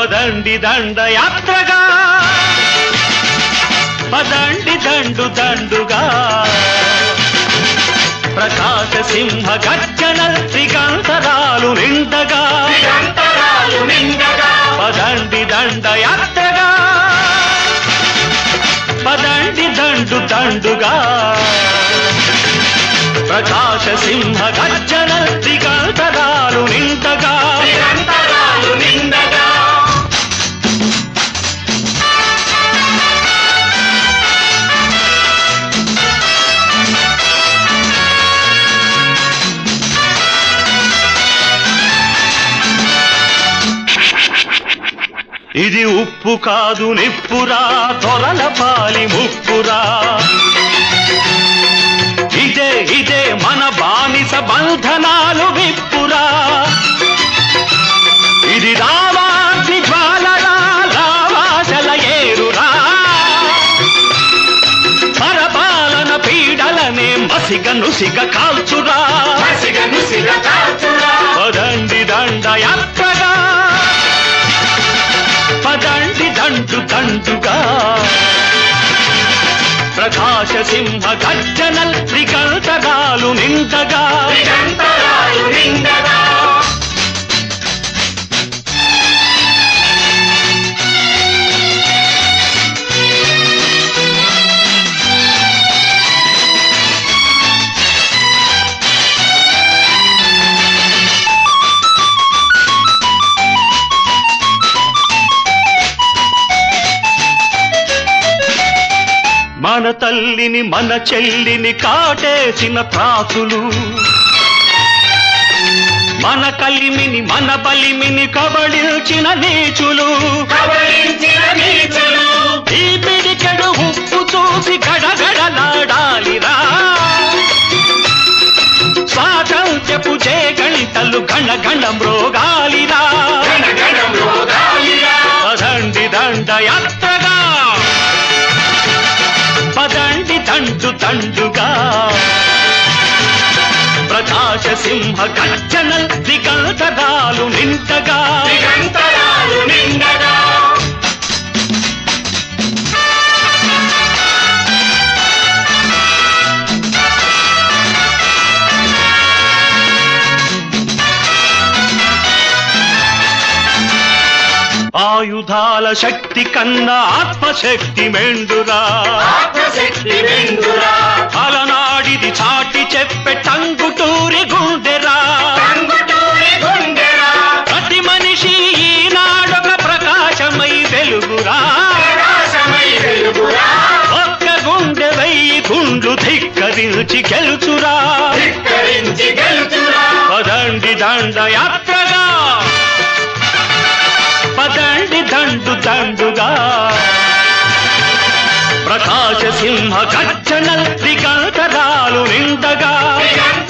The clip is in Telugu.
పదండి దండ యాత్రగా పదండి దండు దండుగా ప్రకాశ సింహ గర్జన శ్రీకాంతరాలు నిండగా నిరంతరాలు నిండగా పదండి దండ యాత్రగా పదండి దండు దండుగా ప్రకాశ సింహ గర్జన శ్రీకాంతరాలు నిండగా నిరంతరాలు నిండగా ఇది ఉప్పు కాదు నిప్పురా దొరల పాలి ముప్పురా ఇదే ఇదే మన బానిస బంధనాలు విప్పురా ఇది రావాసి జ్వాలరా రావాసల ఏరురా పరపాలన పీడలనే మసిగ నుసిగ కాల్చురా మసిగను సిగ కాల్చురా పదండి దండ యాత్రగా పదండి దండు దండుగా ప్రకాశ సింహ గర్జనల్ త్రికంతరాలు నిండగా నిరంతరాలు నిండగా మన తల్లిని మన చెల్లిని కాటేసిన ప్రాసులు మన కలిమిని మన బలిమిని కబళించిన నీచులు కబళించిన నీచులు ఈ పిడికెడు ఉప్పు చూసి గడగడలాడాలిరా స్వాతంత్ర్యపు జయగణితలు గణ గణ మ్రోగాలిరా గణగణంలో గాలిరా పదండి దండ యాత్రగా పదండి దండు దండుగా ప్రకాశ సింహ గర్జనల్ దిగంతరాలు నిండగా నిరంతరాలు నిండగా ఆయుధాల శక్తి కన్నా ఆత్మశక్తి మెండురా ఆత్మశక్తి వెందురా అలనాడిది చాటి చెప్పే టంగుటూరి గుండెరా టంగుటూరి గుండెరా ప్రతి మనిషి ఈనాడొక ప్రకాశమై వెలుగురా ప్రకాశమై వెలుగురా ఒక్క గుండె వెయ్యి గుండ్లు ధిక్కరించి గెలుచురా ధిక్కరించి గెలుచురా పదండి దండ యాత్రగా పదండి దండు దండుగా ప్రకాశ సింహ గర్జనల్ త్రికంతరాలు నిండగా నిరంతరాలు